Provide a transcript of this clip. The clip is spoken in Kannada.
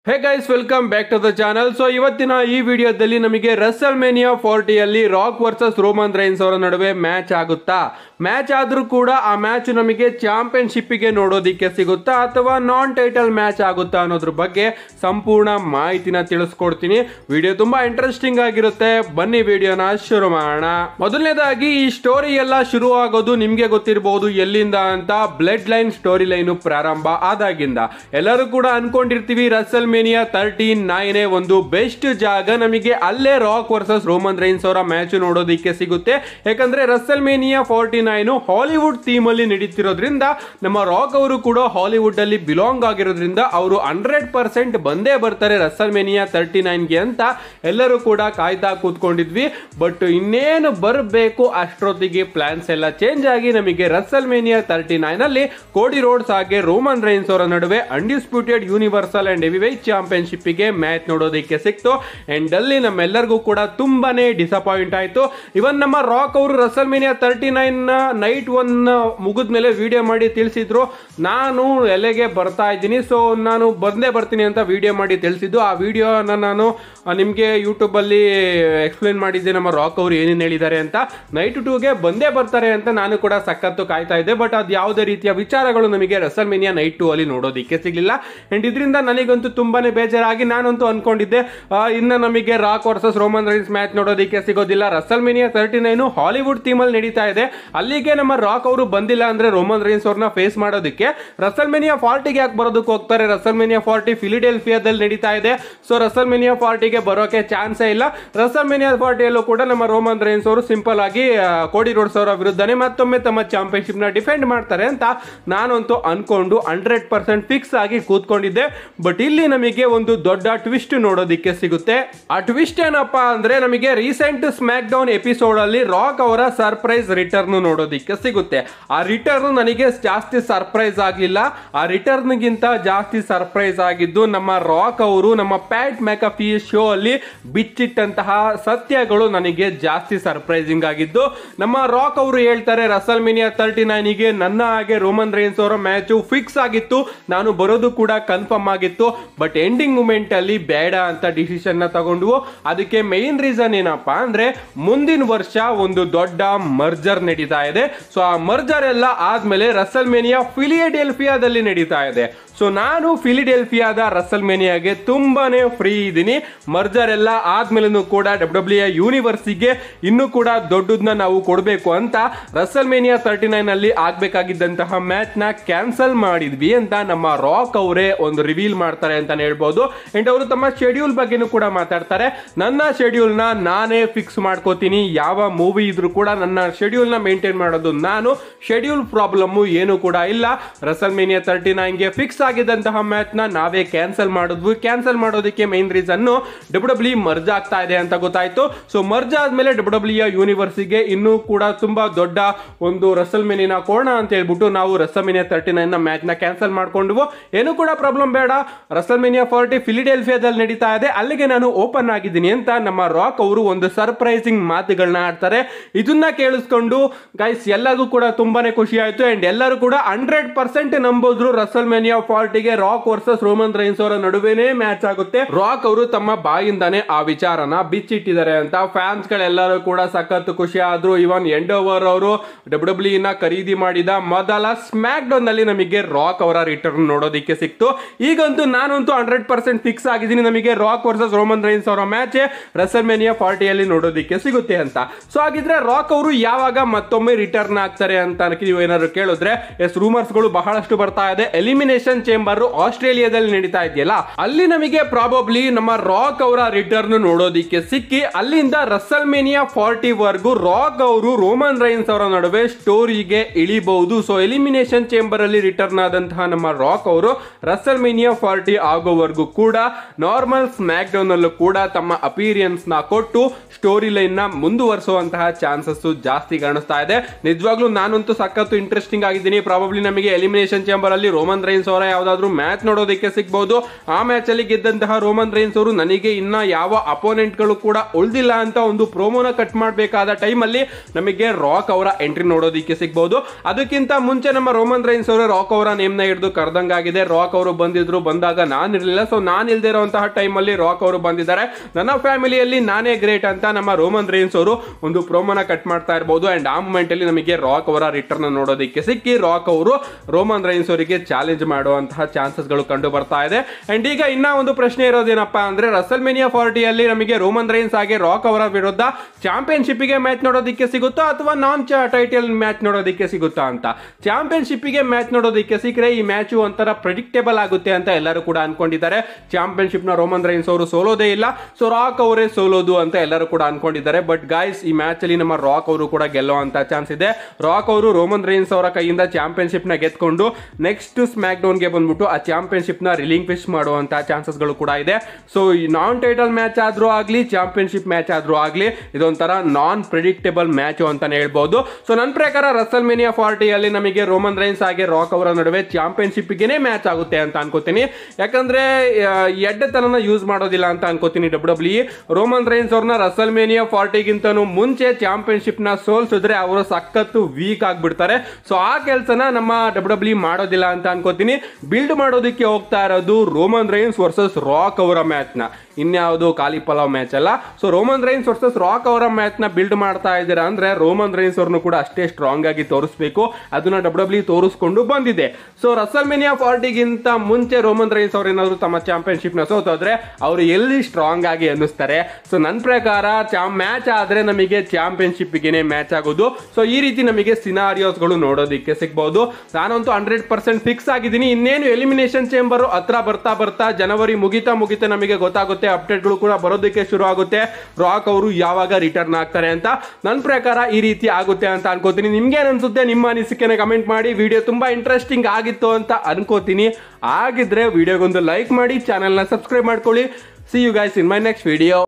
hey guys welcome back to the channel so ಇವತ್ತಿನ ಈ ವಿಡಿಯೋದಲ್ಲಿ ನಮಗೆ ರಸಲ್ ಮೇನಿಯಾ ಫೋರ್ಟಿಯಲ್ಲಿ ರಾಕ್ ವರ್ಸಸ್ ರೋಮನ್ ರೈನ್ಸ್ ಅವರ ನಡುವೆ ಮ್ಯಾಚ್ ಆಗುತ್ತಾ ಮ್ಯಾಚ್ ಆದ್ರೂ ಕೂಡ ಆ ಮ್ಯಾಚ್ ನಮಗೆ ಚಾಂಪಿಯನ್ಶಿಪ್ಗೆ ನೋಡೋದಿಕ್ಕೆ ಸಿಗುತ್ತಾ ಅಥವಾ ನಾನ್ ಟೈಟಲ್ ಮ್ಯಾಚ್ ಆಗುತ್ತಾ ಅನ್ನೋದ್ರ ಬಗ್ಗೆ ಸಂಪೂರ್ಣ ಮಾಹಿತಿನ ತಿಳಿಸ್ಕೊಡ್ತೀನಿ ವಿಡಿಯೋ ತುಂಬಾ ಇಂಟ್ರೆಸ್ಟಿಂಗ್ ಆಗಿರುತ್ತೆ ಬನ್ನಿ ವಿಡಿಯೋನ ಶುರು ಮಾಡೋಣ ಮೊದಲನೇದಾಗಿ ಈ ಸ್ಟೋರಿ ಎಲ್ಲ ಶುರು ಆಗೋದು ನಿಮ್ಗೆ ಗೊತ್ತಿರಬಹುದು ಎಲ್ಲಿಂದ ಅಂತ ಬ್ಲಡ್ ಲೈನ್ ಸ್ಟೋರಿ ಲೈನ್ ಪ್ರಾರಂಭ ಆದಾಗಿಂದ ಎಲ್ಲರೂ ಕೂಡ ಅನ್ಕೊಂಡಿರ್ತೀವಿ ರಸಲ್ ಮೇನಿಯಾ ತರ್ಟೀನ್ ನೈನ್ ಒಂದು ಬೆಸ್ಟ್ ಜಾಗ ನಮಗೆ ಅಲ್ಲೇ ರಾಕ್ ವರ್ಸಸ್ ರೋಮನ್ ರೈನ್ಸ್ ಅವರ ಮ್ಯಾಚ್ ನೋಡೋದಿಕ್ಕೆ ಸಿಗುತ್ತೆ ಯಾಕಂದ್ರೆ WrestleMania forty nine Hollywood theme ಅಲ್ಲಿ ನಡೀತಿರೋದ್ರಿಂದ ನಮ್ಮ ರಾಕ್ ಅವರು ಕೂಡ ಹಾಲಿವುಡ್ ಅಲ್ಲಿ ಬಿಲಾಂಗ್ ಆಗಿರೋದ್ರಿಂದ ಅವರು ಹಂಡ್ರೆಡ್ ಪರ್ಸೆಂಟ್ ಬಂದೇ ಬರ್ತಾರೆ ರಸಲ್ ಮೇನಿಯಾ ತರ್ಟಿ ನೈನ್ಗೆ ಅಂತ ಎಲ್ಲರೂ ಕೂಡ ಕಾಯ್ತಾ ಕೂತ್ಕೊಂಡಿದ್ವಿ ಬಟ್ ಇನ್ನೇನು ಬರಬೇಕು ಅಷ್ಟೊತ್ತಿಗೆ ಪ್ಲಾನ್ಸ್ ಎಲ್ಲ ಚೇಂಜ್ ಆಗಿ ನಮಗೆ ರಸಲ್ ಮೇನಿಯಾ ತರ್ಟಿ ನೈನ್ ಅಲ್ಲಿ ಕೋಡಿ ರೋಡ್ಸ್ ಹಾಗೆ ರೋಮನ್ ರೈನ್ಸ್ ಅವರ ನಡುವೆ undisputed universal and heavyweight championship ಗೆ ಮ್ಯಾಚ್ ನೋಡೋದಕ್ಕೆ ಸಿಕ್ತು ಅಂಡ್ ಅಲ್ಲಿ ನಮ್ಮೆಲ್ಲರಿಗೂ ಕೂಡ ತುಂಬಾನೇ ಡಿಸಪಾಯಿಂಟ್ ಆಯ್ತು ಇವನ್ ನಮ್ಮ ರಾಕ್ ಅವರು WrestleMania thirty nine night one ಮುಗಿದ್ಮೇಲೆ ವಿಡಿಯೋ ಮಾಡಿ ತಿಳಿಸಿದ್ರು ನಾನು ಎಲೆಗೆ ಬರ್ತಾ ಇದ್ದೀನಿ ಸೊ ನಾನು ಬಂದೇ ಬರ್ತೀನಿ ಅಂತ ವಿಡಿಯೋ ಮಾಡಿ ತಿಳಿಸಿದ್ದು ಆ ವಿಡಿಯೋನ ನಾನು ನಿಮಗೆ ಯೂಟ್ಯೂಬಲ್ಲಿ ಎಕ್ಸ್ಪ್ಲೇನ್ ಮಾಡಿದ್ದೆ ನಮ್ಮ ರಾಕ್ ಅವರು ಏನೇನು ಹೇಳಿದ್ದಾರೆ ಅಂತ ನೈಟ್ ಟೂಗೆ ಬಂದೇ ಬರ್ತಾರೆ ಅಂತ ನಾನು ಕೂಡ ಸಖತ್ತು ಕಾಯ್ತಾ ಇದ್ದೆ ಬಟ್ ಅದು ಯಾವುದೇ ರೀತಿಯ ವಿಚಾರಗಳು ನಮಗೆ ರಸಲ್ ಮೇನಿಯಾ ನೈಟ್ ಟೂ ಅಲ್ಲಿ ನೋಡೋದಿಕ್ಕೆ ಸಿಗಲಿಲ್ಲ ಅಂಡ್ ಇದರಿಂದ ನನಗಂತೂ ತುಂಬಾನೇ ಬೇಜಾರಾಗಿ ನಾನಂತೂ ಅನ್ಕೊಂಡಿದ್ದೆ ಆ, ಇನ್ನು ನಮಗೆ Rock versus Roman Reigns match ನೋಡೋದಿಕ್ಕೆ ಸಿಗೋದಿಲ್ಲ WrestleMania thirty nine Hollywood ಥೀಮಲ್ಲಿ ನಡೀತಾ ಇದೆ ಅಲ್ಲಿಗೆ ನಮ್ಮ ರಾಕ್ ಅವರು ಬಂದಿಲ್ಲ ಅಂದ್ರೆ ರೋಮನ್ ರೈನ್ಸ್ ಅವ್ರನ್ನ ಫೇಸ್ ಮಾಡೋದಕ್ಕೆ ರಸಲ್ ಮೇನಿಯಾ ಫಾರ್ಟಿಗೆ ಯಾಕೆ ಬರೋದಕ್ಕೆ ಹೋಗ್ತಾರೆ ರಸಲ್ ಮೇನಿಯಾ ಫಾರ್ಟಿ ಫಿಲಿಡೆಲ್ಫಿಯಾದಲ್ಲಿ ನಡೀತಾ ಇದೆ ಸೊ ರಸಲ್ ಮೇನಿಯಾ ಫಾರ್ಟಿಗೆ ಬರೋಕೆ ಚಾನ್ಸೇ ಇಲ್ಲ ರಸಲ್ ಮೇನಿಯಾ ಫಾರ್ಟಿಯಲ್ಲೂ ಕೂಡ ನಮ್ಮ ರೋಮನ್ ರೈನ್ಸ್ ಅವರು ಸಿಂಪಲ್ ಆಗಿ ಆ, ಕೋಡಿ ರೋಡ್ಸ್ ಅವರ ವಿರುದ್ಧನೇ ಮತ್ತೊಮ್ಮೆ ತಮ್ಮ ಚಾಂಪಿಯನ್ಶಿಪ್ ನ ಡಿಫೆಂಡ್ ಮಾಡ್ತಾರೆ ಅಂತ ನಾನಂತೂ ಅನ್ಕೊಂಡು ಹಂಡ್ರೆಡ್ ಪರ್ಸೆಂಟ್ ಫಿಕ್ಸ್ ಆಗಿ ಕೂತ್ಕೊಂಡಿದ್ದೆ ಬಟ್ ಇಲ್ಲಿ ನಮಗೆ ಒಂದು ದೊಡ್ಡ ಟ್ವಿಸ್ಟ್ ನೋಡೋದಿಕ್ಕೆ ಸಿಗುತ್ತೆ ಆ ಟ್ವಿಸ್ಟ್ ಏನಪ್ಪಾ ಅಂದ್ರೆ ನಮಗೆ ರೀಸೆಂಟ್ ಸ್ಮ್ಯಾಕ್ ಡೌನ್ ಎಪಿಸೋಡ್ ಅಲ್ಲಿ ರಾಕ್ ಅವರ ಸರ್ಪ್ರೈಸ್ ರಿಟರ್ನ್ ನೋಡೋದಿಕ್ಕೆ ಸಿಗುತ್ತೆ ಆ ರಿಟರ್ನ್ ನನಗೆ ಜಾಸ್ತಿ ಸರ್ಪ್ರೈಸ್ ಆಗಲಿಲ್ಲ ಆ ರಿಟರ್ನ್ ಗಿಂತ ಜಾಸ್ತಿ ಸರ್ಪ್ರೈಸ್ ಆಗಿದ್ದು ನಮ್ಮ ರಾಕ್ ಅವರು ನಮ್ಮ ಪ್ಯಾಟ್ ಮ್ಯಾಕಫಿ ಶೋ ಅಲ್ಲಿ ಬಿಚ್ಚಿಟ್ಟಂತಹ ಸತ್ಯಗಳು ನನಗೆ ಜಾಸ್ತಿ ಸರ್ಪ್ರೈಸಿಂಗ್ ಆಗಿದ್ದು ನಮ್ಮ ರಾಕ್ ಅವರು ಹೇಳ್ತಾರೆ ರಸಲ್ ಮಿನಿಯಾ ತರ್ಟಿ ನೈನಿಗೆ ನನ್ನ ಹಾಗೆ ರೋಮನ್ ರೈನ್ಸ್ ಅವರ ಮ್ಯಾಚು ಫಿಕ್ಸ್ ಆಗಿತ್ತು ನಾನು ಬರೋದು ಕೂಡ ಕನ್ಫರ್ಮ್ ಆಗಿತ್ತು ಬಟ್ ಎಂಡಿಂಗ್ ಮೂಮೆಂಟ್ ಅಲ್ಲಿ ಬೇಡ ಅಂತ ಡಿಸಿಷನ್ ನ ತಗೊಂಡ್ವು ಅದಕ್ಕೆ ಮೇನ್ ರೀಸನ್ ಏನಪ್ಪಾ ಅಂದ್ರೆ ಮುಂದಿನ ವರ್ಷ ಒಂದು ದೊಡ್ಡ ಮರ್ಜರ್ ನಡೀತಾ ಇದೆ ಸೊ ಆ ಮರ್ಜರ್ ಎಲ್ಲ ಆದ್ಮೇಲೆ ರಸಲ್ ಮೇನಿಯಾ ಫಿಲಿಯಡೆಲ್ಫಿಯಾದಲ್ಲಿ ನಡೀತಾ ಇದೆ ಸೊ ನಾನು ಫಿಲಿಡೆಲ್ಫಿಯಾದ ರಸಲ್ ಮೇನಿಯಾಗೆ ತುಂಬಾನೇ ಫ್ರೀ ಇದ್ದೀನಿ ಮರ್ಜರ್ ಎಲ್ಲ ಆದ್ಮೇಲೂ ಕೂಡ ಡಬ್ಲ್ಯೂ ಡಬ್ಲ್ಯೂ ಯೂನಿವರ್ಸಿಗೆ ಇನ್ನೂ ಕೂಡ ದೊಡ್ಡದನ್ನ ನಾವು ಕೊಡಬೇಕು ಅಂತ ರಸಲ್ ಮೇನಿಯಾ ತರ್ಟಿ ನೈನ್ ಅಲ್ಲಿ ಆಗ್ಬೇಕಾಗಿದ್ದಂತಹ ಮ್ಯಾಚ್ ನ ಕ್ಯಾನ್ಸಲ್ ಮಾಡಿದ್ವಿ ಅಂತ ನಮ್ಮ ರಾಕ್ ಅವರೇ ಒಂದು ರಿವೀಲ್ ಮಾಡ್ತಾರೆ ಅಂತಾನೆ ಹೇಳ್ಬೋದು ಅಂಡ್ ಅವರು ತಮ್ಮ ಶೆಡ್ಯೂಲ್ ಬಗ್ಗೆನೂ ಕೂಡ ಮಾತಾಡ್ತಾರೆ ನನ್ನ ಶೆಡ್ಯೂಲ್ ನ ನಾನೇ ಫಿಕ್ಸ್ ಮಾಡ್ಕೋತೀನಿ ಯಾವ ಮೂವಿ ಇದ್ರೂ ಕೂಡ ನನ್ನ ಶೆಡ್ಯೂಲ್ ನ ಮೇಂಟೈನ್ ಮಾಡೋದು ನಾನು ಶೆಡ್ಯೂಲ್ ಪ್ರಾಬ್ಲಮ್ ಏನು ಕೂಡ ಇಲ್ಲ ರಸಲ್ ಮೇನಿಯಾ ತರ್ಟಿ ನೈನ್ಗೆ ಫಿಕ್ಸ್ ಆಗಿದ್ದಂತಹ ಮ್ಯಾಚ್ ನ ನಾವೇ ಕ್ಯಾನ್ಸಲ್ ಮಾಡಿದ್ವಿ ಕ್ಯಾನ್ಸಲ್ ಮಾಡೋದಕ್ಕೆ main reason W W merge ಆಗ್ತಾ ಇದೆ ಅಂತ ಗೊತ್ತಾಯ್ತು ಸೊ ಮರ್ಜ್ ಆದ್ಮೇಲೆ ಡಬ್ಲ್ಯೂ ಡಬ್ಲ್ಯೂ ಯೂನಿವರ್ಸಿಗೆ ಇನ್ನೂ ಕೂಡ ತುಂಬಾ ದೊಡ್ಡ ಒಂದು ರಸಲ್ ಮೇನಿನ ಕೋಣ ಅಂತ ಹೇಳ್ಬಿಟ್ಟು ನಾವು ರಸಲ್ ಮೇನಿಯಾ ತರ್ಟಿ ನೈನ್ ನ ಮ್ಯಾಚ್ ನ ಕ್ಯಾನ್ಸಲ್ ಮಾಡ್ಕೊಂಡ್ವು ಏನು ಕೂಡ ಪ್ರಾಬ್ಲಮ್ ಬೇಡ ರಸಲ್ ಮೇನಿಯಾ ಫಾರ್ಟಿ ಫಿಲಿಡೆಲ್ಫಿಯಾದಲ್ಲಿ ನಡೀತಾ ಇದೆ ಅಲ್ಲಿಗೆ ನಾನು ಓಪನ್ ಆಗಿದ್ದೀನಿ ಅಂತ ನಮ್ಮ ರಾಕ್ ಅವರು ಒಂದು ಸರ್ಪ್ರೈಸಿಂಗ್ ಮಾತುಗಳನ್ನ ಆಡ್ತಾರೆ ಇದನ್ನ ಕೇಳಿಸ್ಕೊಂಡು ಗೈಸ್ ಎಲ್ಲರಿಗೂ ಕೂಡ ತುಂಬಾನೇ ಖುಷಿ ಆಯ್ತು ಅಂಡ್ ಎಲ್ಲರೂ ಕೂಡ ಹಂಡ್ರೆಡ್ ಪರ್ಸೆಂಟ್ ನಂಬೋದ್ರು ರಸಲ್ ಮೇನಿಯಾ ಫಾರ್ಟಿಗೆ ರಾಕ್ ವರ್ಸಸ್ ರೋಮನ್ ರೈನ್ಸ್ ಅವರ ನಡುವೆನೇ ಮ್ಯಾಚ್ ಆಗುತ್ತೆ ರಾಕ್ ಅವರು ತಮ್ಮ ಬಾಯಿಂದಾನೆ ಆ ವಿಚಾರನ ಬಿಚ್ಚಿಟ್ಟಿದ್ದಾರೆ ಅಂತ ಫ್ಯಾನ್ಸ್ ಗಳೆಲ್ಲರೂ ಕೂಡ ಸಖತ್ ಖುಷಿ ಆದ್ರು ಇವನ್ ಎಂಡ್ ಓವರ್ ಅವರು ಡಬ್ಲ್ಯೂ ಡಬ್ಲ್ಯೂ ನ ಖರೀದಿ ಮಾಡಿದ ಮೊದಲ ಸ್ಮ್ಯಾಕ್ ಡೌನ್ ನಲ್ಲಿ ನಮಗೆ ರಾಕ್ ಅವರ ರಿಟರ್ನ್ ನೋಡೋದಿಕ್ಕೆ ಸಿಕ್ತು ಈಗಂತೂ ನಾನಂತೂ ಹಂಡ್ರೆಡ್ ಪರ್ಸೆಂಟ್ ಫಿಕ್ಸ್ ಆಗಿದ್ದೀನಿ ನಮಗೆ ರಾಕ್ ವರ್ಸಸ್ ರೋಮನ್ ರೈನ್ಸ್ ಅವರ ಮ್ಯಾಚ್ ರಸಲ್ ಮೇನಿಯಾ ಫಾರ್ಟಿಯಲ್ಲಿ ನೋಡೋದಿಕ್ಕೆ ಸಿಗುತ್ತೆ ಅಂತ ಸೊ ಹಾಗಿದ್ರೆ ರಾಕ್ ಅವರು ಯಾವಾಗ ಮತ್ತೊಮ್ಮೆ ರಿಟರ್ನ್ ಆಗ್ತಾರೆ ಅಂತ ನೀವು ಏನಾದ್ರು ಕೇಳಿದ್ರೆ ಎಸ್ ರೂಮರ್ಸ್ಗಳು ಬಹಳಷ್ಟು ಬರ್ತಾ ಇದೆ ಎಲಿಮಿನೇಷನ್ ಚೇಂಬರ್ ಆಸ್ಟ್ರೇಲಿಯಾದಲ್ಲಿ ನಡೀತಾ ಇದೆಯಲ್ಲ ಅಲ್ಲಿ ನಮಗೆ ಪ್ರಾಬಬ್ಲಿ ನಮ್ಮ ರಾಕ್ ಅವರ ರಿಟರ್ನ್ ನೋಡೋದಿಕ್ಕೆ ಸಿಕ್ಕಿ ಅಲ್ಲಿಂದ ರಸಲ್ ಮೇನಿಯಾ ಫಾರ್ಟಿ ವರ್ಗು ರಾಕ್ ಅವರು ರೋಮನ್ ರೈನ್ಸ್ ಅವರ ನಡುವೆ ಸ್ಟೋರಿಗೆ ಇಳಿಬಹುದು ಸೊ ಎಲಿಮಿನೇಷನ್ ಚೇಂಬರ್ ಅಲ್ಲಿ ರಿಟರ್ನ್ ಆದಂತಹ ನಮ್ಮ ರಾಕ್ ಅವರು ರಸಲ್ ಮೇನಿಯಾ ಫಾರ್ಟಿ ಆಗೋವರೆಗೂ ಕೂಡ ನಾರ್ಮಲ್ ಸ್ಮ್ಯಾಕ್ ಡೌನ್ ಅಲ್ಲೂ ಕೂಡ ತಮ್ಮ ಅಪೀರಿಯನ್ಸ್ ನ ಕೊಟ್ಟು ಸ್ಟೋರಿ ಲೈನ್ ನ ಮುಂದುವರಿಸುವಂತಹ ಚಾನ್ಸಸ್ ಜಾಸ್ತಿ ಕಾಣಿಸ್ತಾ ಇದೆ ನಿಜವಾಗ್ಲೂ ನಾನಂತೂ ಸಖತ್ತು ಇಂಟ್ರೆಸ್ಟಿಂಗ್ ಆಗಿದ್ದೀನಿ ಪ್ರಾಬಬ್ಲಿ ನಮಗೆ ಎಲಿಮಿನೇಷನ್ ಚೇಂಬರ್ ಅಲ್ಲಿ ರೋಮನ್ ರೈನ್ಸ್ ಅವರೇ ಯಾವ್ದಾದ್ರು ಮ್ಯಾಚ್ ನೋಡೋದಕ್ಕೆ ಸಿಗ್ಬಹುದು ಆ ಮ್ಯಾಚ್ ಅಲ್ಲಿ ಗೆದ್ದಂತಹ ರೋಮನ್ ರೈನ್ಸ್ ಅವರು ನನಗೆ ಇನ್ನ ಯಾವ ಅಪೋನೆಂಟ್ ಗಳು ಕೂಡ ಉಳಿದಿಲ್ಲ ಅಂತ ಒಂದು ಪ್ರೋಮೋನ ಕಟ್ ಮಾಡಬೇಕಾದ ಟೈಮ್ ಅಲ್ಲಿ ನಮಗೆ ರಾಕ್ ಅವರ ಎಂಟ್ರಿ ನೋಡೋದಕ್ಕೆ ಸಿಗ್ಬಹುದು ಅದಕ್ಕಿಂತ ಮುಂಚೆ ನಮ್ಮ ರೋಮನ್ ರೈನ್ಸ್ ಅವರು ರಾಕ್ ಅವರ ನೇಮ್ ನ ಹಿಡಿದು ಕರೆದಂಗಾಗಿದೆ ರಾಕ್ ಅವರು ಬಂದಿದ್ರು ಬಂದಾಗ ನಾನು ಇರಲಿಲ್ಲ ಸೊ ನಾನು ಇಲ್ದೇ ಇರುವಂತಹ ಟೈಮ್ ಅಲ್ಲಿ ರಾಕ್ ಅವರು ಬಂದಿದ್ದಾರೆ ನನ್ನ ಫ್ಯಾಮಿಲಿಯಲ್ಲಿ ನಾನೇ ಗ್ರೇಟ್ ಅಂತ ನಮ್ಮ ರೋಮನ್ ರೈನ್ಸ್ ಅವರು ಒಂದು ಪ್ರೋಮೋನ ಕಟ್ ಮಾಡ್ತಾ ಇರಬಹುದು ಅಂಡ್ ಆ ಮೂಮೆಂಟ್ ಅಲ್ಲಿ ನಮಗೆ ರಾಕ್ ಅವರ ರಿಟರ್ನ್ ನೋಡೋದಕ್ಕೆ ಸಿಕ್ಕಿ ರಾಕ್ ಅವರು ರೋಮನ್ ರೈನ್ಸ್ ಅವರಿಗೆ ಚಾಲೆಂಜ್ ಮಾಡುವಂತಹ ಚಾನ್ಸಸ್ ಗಳು ಕಂಡು ಬರ್ತಾ ಇದೆ ಅಂಡ್ ಈಗ ಇನ್ನ ಒಂದು ಪ್ರಶ್ನೆ ಇರೋದೇನಪ್ಪಾ ಅಂದ್ರೆ ರಸಲ್ ಮೆನಿಯಾ ಫಾರ್ಟಿಯಲ್ಲಿ ನಮಗೆ ರೋಮನ್ ರೈನ್ಸ್ ಹಾಗೆ ರಾಕ್ ಅವರ ವಿರುದ್ಧ ಚಾಂಪಿಯನ್ಶಿಪ್ ಗೆ ಮ್ಯಾಚ್ ನೋಡೋದಕ್ಕೆ ಸಿಗುತ್ತಾ ಅಥವಾ ನಾನ್ ಟೈಟಲ್ ಮ್ಯಾಚ್ ನೋಡೋದಕ್ಕೆ ಸಿಗುತ್ತಾ ಅಂತ ಚಾಂಪಿಯನ್ಶಿಪ್ ಗೆ ಮ್ಯಾಚ್ ನೋಡೋದಕ್ಕೆ ಸಿಕ್ಕರೆ ಈ ಮ್ಯಾಚ್ ಒಂಥರ ಪ್ರಿಡಿಕ್ಟೇಬಲ್ ಆಗುತ್ತೆ ಅಂತ ಎಲ್ಲರೂ ಕೂಡ ಅನ್ಕೊಂಡಿದ್ದಾರೆ ಚಾಂಪಿಯನ್ಶಿಪ್ ನ ರೋಮನ್ ರೈನ್ಸ್ ಅವರು ಸೋಲೋದೇ ಇಲ್ಲ ಸೊ ರಾಕ್ ಅವರೇ ಸೋಲೋದು ಅಂತ ಎಲ್ಲರೂ ಕೂಡ ಅನ್ಕೊಂಡಿದ್ದಾರೆ ಬಟ್ ಗಾಯ್ಸ್ ಈ ಮ್ಯಾಚ್ ಅಲ್ಲಿ ನಮ್ಮ ರಾಕ್ ಅವರು ಕೂಡ ಗೆಲ್ಲುವಂತ ಚಾನ್ಸ್ ಇದೆ ರಾಕ್ ಅವರು ರೋಮನ್ ರೈನ್ಸ್ ಅವರ ಕೈಯಿಂದ ಚಾಂಪಿಯನ್ಶಿಪ್ ನ ಗೆದ್ಕೊಂಡು ನೆಕ್ಸ್ಟ್ ಸ್ಮ್ಯಾಕ್ ಡೌನ್ ಗೆ ಬಂದ್ಬಿಟ್ಟು ಆ ಚಾಂಪಿಯನ್ಶಿಪ್ ನ ರಿಲಿಂಗ್ ಫಿಶ್ ಮಾಡುವಂತ ಚಾನ್ಸಸ್ ಗಳು ಕೂಡ ಇದೆ ಸೊ ಈ ನಾನ್ ಟೈಟಲ್ ಮ್ಯಾಚ್ ಆದ್ರೂ ಆಗ್ಲಿ ಚಾಂಪಿಯನ್ಶಿಪ್ ಮ್ಯಾಚ್ ಆದ್ರೂ ಆಗ್ಲಿ ಇದೊಂಥರ ನಾನ್ ಪ್ರಿಡಿಕ್ಟೇಬಲ್ ಮ್ಯಾಚ್ ಅಂತಾನೆ ಹೇಳ್ಬಹುದು ಸೊ ನನ್ನ ಪ್ರಕಾರ ರಸಲ್ ಮೆನಿಯಾ ಫಾರ್ಟಿಯಲ್ಲಿ ನಮಗೆ ರೋಮನ್ ರೈನ್ಸ್ ಹಾಗೆ ರಾಕ್ ಅವರ ನಡುವೆ ಚಾಂಪಿಯನ್ಶಿಪ್ ಗೆನೆ ಮ್ಯಾಚ್ ಆಗುತ್ತೆ ಅಂತ ಅನ್ಕೋತೀನಿ ಯಾಕಂದ್ರೆ ಆ, ಎಡ್ಡೆತನನ ಯೂಸ್ ಮಾಡೋದಿಲ್ಲ ಅಂತ ಅನ್ಕೋತೀನಿ ಡಬ್ಲ್ಯೂ ಡಬ್ಲ್ಯೂ ರೋಮನ್ ರೈನ್ಸ್ ಅವ್ರನ್ನ ರಸಲ್ ಮೇನಿಯಾ ಫಾರ್ಟಿಗಿಂತನೂ ಮುಂಚೆ ಚಾಂಪಿಯನ್ಶಿಪ್ ನ ಸೋಲ್ಸಿದ್ರೆ ಅವರು ಸಖತ್ತು ವೀಕ್ ಆಗ್ಬಿಡ್ತಾರೆ ಸೊ ಆ ಕೆಲಸನ ನಮ್ಮ ಡಬ್ಲ್ಯೂ ಡಬ್ಲ್ಯೂ ಮಾಡೋದಿಲ್ಲ ಅಂತ ಅನ್ಕೋತೀನಿ ಬಿಲ್ಡ್ ಮಾಡೋದಕ್ಕೆ ಹೋಗ್ತಾ ಇರೋದು ರೋಮನ್ ರೈನ್ಸ್ ವರ್ಸಸ್ ರಾಕ್ ಅವರ ಮ್ಯಾಚ್ ನ ಇನ್ಯಾವುದು ಖಾಲಿ ಪಲಾವ್ ಮ್ಯಾಚ್ ಅಲ್ಲ so Roman Reigns versus Rock ಅವರ ಮ್ಯಾಚ್ ನ ಬಿಲ್ಡ್ ಮಾಡ್ತಾ ಇದ್ದೀರಾ ಅಂದ್ರೆ ರೋಮನ್ ರೈನ್ಸ್ ಅವ್ರನ್ನು ಕೂಡ ಅಷ್ಟೇ ಸ್ಟ್ರಾಂಗ್ ಆಗಿ ತೋರಿಸ್ಬೇಕು ಅದನ್ನ ಡಬ್ಲ್ಯೂ ಡಬ್ಲ್ಯೂ ತೋರಿಸ್ಕೊಂಡು ಬಂದಿದೆ ಸೊ ರಸಲ್ ಮೆನಿಯಾ ಫಾರ್ಟಿಗಿಂತ ಮುಂಚೆ ರೋಮನ್ ರೈನ್ಸ್ ಅವ್ರು ಏನಾದ್ರು ತಮ್ಮ ಚಾಂಪಿಯನ್ಶಿಪ್ ನ ಸೋತೋದ್ರೆ ಅವರು ಎಲ್ಲಿ ಸ್ಟ್ರಾಂಗ್ ಆಗಿ ಅನ್ನಿಸ್ತಾರೆ ಸೊ ನನ್ನ ಪ್ರಕಾರ ಮ್ಯಾಚ್ ಆದ್ರೆ ನಮಗೆ ಚಾಂಪಿಯನ್ಶಿಪ್ ಗೆನೆ ಮ್ಯಾಚ್ ಆಗೋದು ಸೊ ಈ ರೀತಿ ನಮಗೆ ಸಿನಾರಿಯೋಸ್ ಗಳು ನೋಡೋದಕ್ಕೆ ಸಿಗ್ಬಹುದು ನಾನಂತೂ ಹಂಡ್ರೆಡ್ ಪರ್ಸೆಂಟ್ ಫಿಕ್ಸ್ ಆಗಿದ್ದೀನಿ ಇನ್ನೇನು ಎಲಿಮಿನೇಷನ್ ಚೇಂಬರ್ ಹತ್ರ ಬರ್ತಾ ಬರ್ತಾ ಜನವರಿ ಮುಗಿತಾ ಮುಗಿತಾ ನಮಗೆ ಗೊತ್ತಾಗುತ್ತೆ ಅಪ್ಡೇಟ್ಗಳು ಕೂಡ ಬರೋದಕ್ಕೆ ಶುರು ಆಗುತ್ತೆ ರಾಕ್ ಅವರು ಯಾವಾಗ ರಿಟರ್ನ್ ಆಗ್ತಾರೆ ಅಂತ ನನ್ನ ಪ್ರಕಾರ ಈ ರೀತಿ ಆಗುತ್ತೆ ಅಂತ ಅನ್ಕೋತೀನಿ ನಿಮ್ಗೆ ಏನ್ ಅನ್ಸುತ್ತೆ ನಿಮ್ಮ ಅನಿಸಿಕೆನ ಕಮೆಂಟ್ ಮಾಡಿ ವಿಡಿಯೋ ತುಂಬಾ ಇಂಟ್ರೆಸ್ಟಿಂಗ್ ಆಗಿತ್ತು ಅಂತ ಅನ್ಕೋತೀನಿ ಆಗಿದ್ರೆ ವಿಡಿಯೋಗೊಂದು ಲೈಕ್ ಮಾಡಿ ಚಾನೆಲ್ನ ಸಬ್ಸ್ಕ್ರೈಬ್ ಮಾಡ್ಕೊಳ್ಳಿ see you guys in my next video